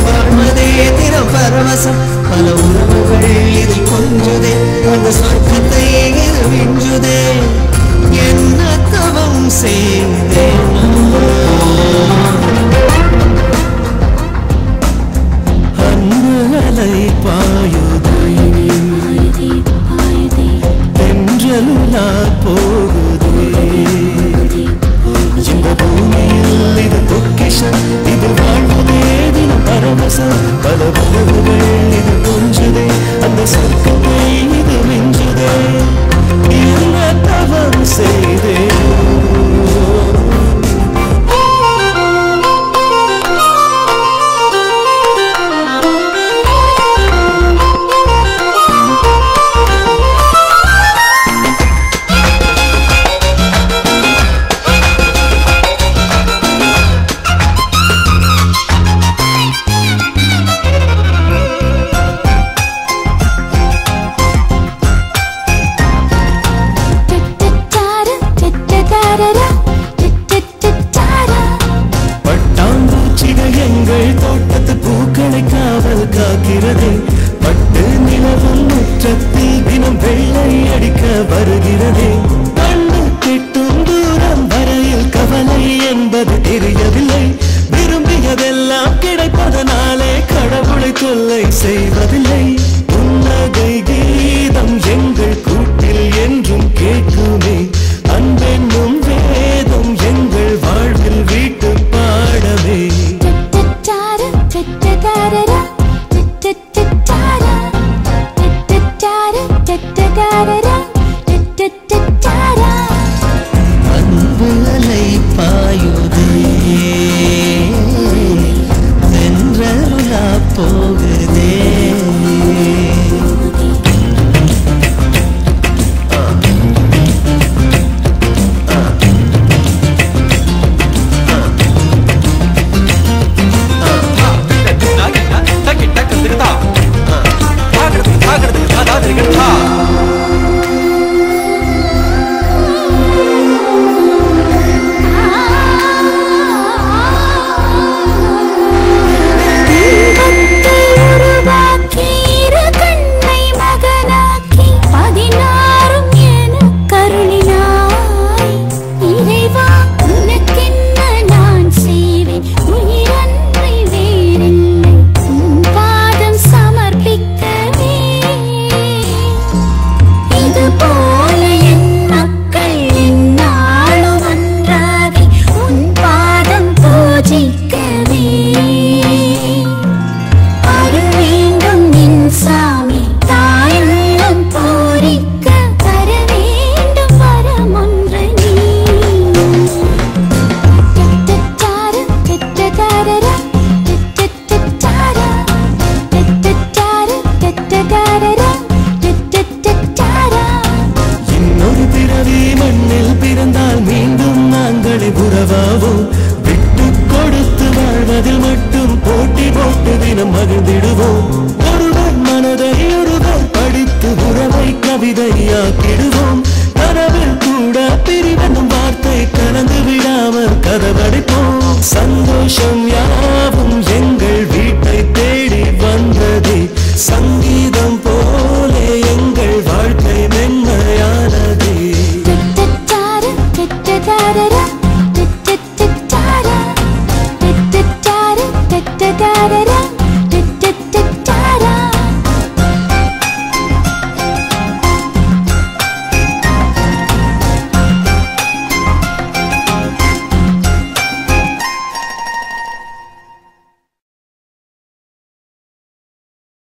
வாழ்வதே தினம் பரவசம் பல உறவுகள் இதில் கொஞ்சுதே அந்த சொர்க்கத்தை இது விஞ்சுதே என்ன தவம் செய்தேன் அன்பு அலை பாயுதே தென்றலுலா போகுதே இந்த பூமியில் இது பொக்கிஷம் இது வாழ்வதே தினம் பரவசம் பல உறவுகள் இது கொஞ்சுதே அந்த சொர்க்கத்தை இது மிஞ்சுதே என்ன தவம் செய்தே பட்டாம்பூச்சிகள் எங்கள் தோட்டத்து பூக்களை காவல் காக்கிறது பட்டு நிலவும் முற்றத்தில் தினம் வெள்ளை அடிக்க வருகிறதே கண்ணு கிட்டும் தூரம் வரையில் கவலை என்பது தெரியவில்லை விரும்பியதெல்லாம் கிடைப்பதனாலே கடவுளை தொல்லை செய்வதில்லை புன்னகை கீதம் எங்கள் கூட்டில் என்றும் கேட்குமே அன்பென்னும் வேதம் எங்கள் வாழ்வில் வீட்டு பாடமே அன்பு அலை பாயுதே தென்றலுலா போகுதே இது போல என் மக்கள் என்னாலும் ஒன்றாகி உன் பாதம் பூஜிக்கவே அருள் வேண்டும் நின் சாமி தாயுள்ளம் பூரிக்க தர வேண்டும் வரம் ஒன்று நீ டட்டட்டார, டட்டட்டாரரா, டட்டட்டட்டாரா, டட்டட்டார, டட்டட்டாரரா, டட்டட்டட்டாரா. இன்னொரு பிறவி மண்ணில் பிறந்தால் மீண்டும் நாங்களே உறவாவோம் விட்டு கொடுத்து வாழ்வதில் மட்டும் போட்டி போட்டு தினம் மகிழ்ந்திடுவோம் ஒருவர் மனதை ஒருவர் படித்து உறவை கவிதையாக்கிடுவோம் கனவில் கூட பிரிவெனும் வார்த்தை கலந்து விடாமல் கதவடைப்போம் சந்தோஷம் யாவும் எங்கள்